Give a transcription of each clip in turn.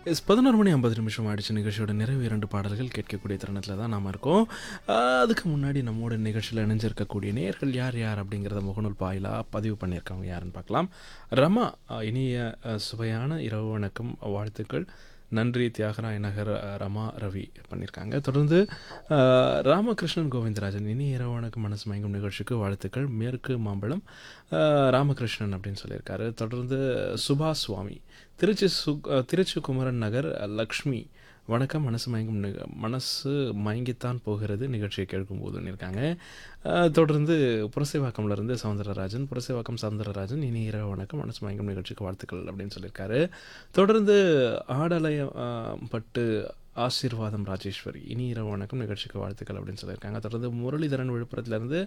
S பதினோரு மணி ஐம்பது நிமிஷம் ஆயிடுச்சு நிகழ்ச்சியோட நிறைவு இரண்டு பாடல்கள் கேட்கக்கூடிய தருணத்தில் தான் நாம் இருக்கோம் ஆஹ் அதுக்கு முன்னாடி நம்மோட நிகழ்ச்சியில் இணைஞ்சிருக்கக்கூடிய நேர்கள் யார் யார் அப்படிங்கிறத முகநூல் பாயிலாக பதிவு பண்ணியிருக்காங்க யாருன்னு பார்க்கலாம் ரமா ஆஹ் இனிய ஆஹ் சுவையான இரவு வணக்கம் வாழ்த்துக்கள் நன்றி தியாகராய நகர் ஆஹ் ரமா ரவி பண்ணியிருக்காங்க தொடர்ந்து ஆஹ் ராமகிருஷ்ணன் கோவிந்தராஜன் இனி இரவு வணக்கம் மனசு மயங்கும் நிகழ்ச்சிக்கு வாழ்த்துக்கள் மேற்கு மாம்பழம் ஆஹ் ராமகிருஷ்ணன் அப்படின்னு சொல்லியிருக்காரு தொடர்ந்து சுபாஷ் சுவாமி திருச்சி சு ஆஹ் திருச்சி குமரன் நகர் லக்ஷ்மி வணக்கம் மனசு மயங்கும் நிக மனசு மயங்கித்தான் போகிறது நிகழ்ச்சியை கேட்கும்போதுன்னு இருக்காங்க ஆஹ் தொடர்ந்து புரசைவாக்கம்லேருந்து சவுந்தரராஜன் புரசைவாக்கம் சவுந்தரராஜன் இனி இரவு வணக்கம் மனசு மயங்கும் நிகழ்ச்சிக்கு வாழ்த்துக்கள் அப்படின்னு சொல்லியிருக்காரு தொடர்ந்து ஆடலயம் ஆஹ் பட்டு ஆசீர்வாதம் ராஜேஸ்வரி இனி இரவு வணக்கம் நிகழ்ச்சிக்கு வாழ்த்துக்கள் அப்படின்னு சொல்லியிருக்காங்க தொடர்ந்து முரளிதரன் விழுப்புரத்துலேருந்து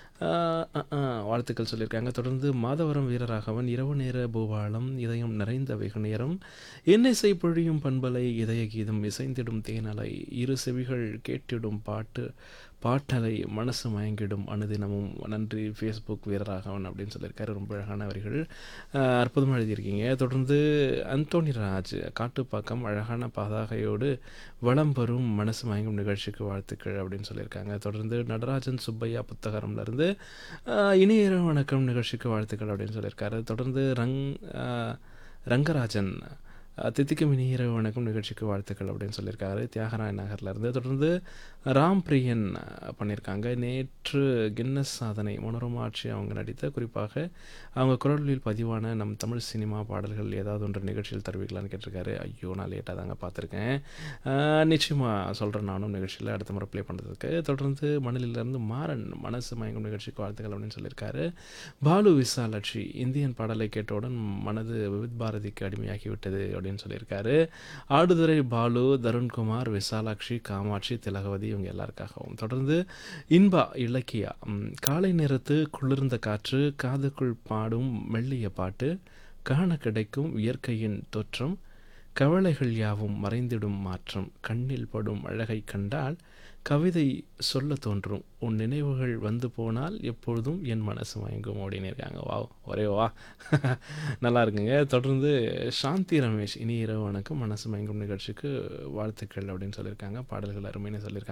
ஆஹ் ஆஹ் ஆஹ் வாழ்த்துக்கள் சொல்லியிருக்காங்க தொடர்ந்து மாதவரம் வீரராகவன் இரவு நேர பூபாலம் இதயம் நிறைந்த வெகு நேரம் இன்னிசை பொழியும் பண்பலை இதய கீதம் இசைந்திடும் தேனலை இரு செவிகள் கேட்டிடும் பாட்டு பாட்டலை மனசு மயங்கிடும் அனுதினமும் நன்றி ஃபேஸ்புக் வீரராகவன் அப்படின்னு சொல்லியிருக்காரு ரொம்ப அழகான வரிகள் ஆஹ் அற்புதமாக எழுதியிருக்கீங்க தொடர்ந்து அந்தோனி ராஜ் காட்டுப்பாக்கம் அழகான பதாகையோடு வளம் பெறும் மனசு மயங்கும் நிகழ்ச்சிக்கு வாழ்த்துக்கள் அப்படின்னு சொல்லியிருக்காங்க தொடர்ந்து நடராஜன் சுப்பையா புத்தகரம்லேருந்து இனிய இரவு வணக்கம் நிகழ்ச்சிக்கு வாழ்த்துக்கள் அப்படின்னு சொல்லியிருக்காரு தொடர்ந்து ரங் ஆஹ் ரங்கராஜன் அஹ் தித்திக்கும் இனி இரவு வணக்கம் நிகழ்ச்சிக்கு வாழ்த்துக்கள் அப்படின்னு சொல்லியிருக்காரு தியாகராய நகர்லேருந்து தொடர்ந்து ராம் பிரியன் அஹ், பண்ணியிருக்காங்க நேற்று கின்னஸ் சாதனை மனோரமாட்சி அவங்க நடித்த குறிப்பாக அவங்க குரலில் பதிவான நம் தமிழ் சினிமா பாடல்கள் ஏதாவது ஒன்று நிகழ்ச்சியில் தருவீங்களான்னு கேட்டிருக்காரு ஐயோ நான் லேட்டாக தாங்க பார்த்துருக்கேன் நிச்சயமாக சொல்கிறேன் நானும் நிகழ்ச்சியில் அடுத்த முறை ப்ளே பண்ணுறதுக்கு தொடர்ந்து மணலிலிருந்து மாறன் மனசு மயங்கும் நிகழ்ச்சிக்கு வாழ்த்துக்கள் அப்படின்னு சொல்லியிருக்காரு பாலு விசாலாட்சி இந்தியன் பாடலை கேட்டவுடன் மனது விவித் பாரதிக்கு அடிமையாகிவிட்டது அப்படின்னு சொல்லியிருக்காரு ஆடுதுறை பாலு தருண்குமார் விசாலாட்சி காமாட்சி திலகவதி இவங்க எல்லாருக்காகவும் தொடர்ந்து இன்பா இலக்கியா ம், காலை நேரத்து குளிர்ந்த காற்று காதுக்குள் பாடும் மெல்லிய பாட்டு காண கிடைக்கும் இயற்கையின் தோற்றம் கவலைகள் யாவும் மறைந்திடும் மாற்றம் கண்ணில் படும் அழகை கண்டால் கவிதை சொல்ல தோன்றும் உன் நினைவுகள் வந்து போனால் எப்பொழுதும் என் மனசு மயங்கும் அப்படின்னு இருக்காங்க வா ஒரே வா நல்லா இருக்குங்க தொடர்ந்து சாந்தி ரமேஷ் இனி இரவு வணக்கம் மனசு மயங்கும் நிகழ்ச்சிக்கு வாழ்த்துக்கள் அப்படின்னு சொல்லியிருக்காங்க பாடல்கள் அருமைன்னு சொல்லியிருக்காங்க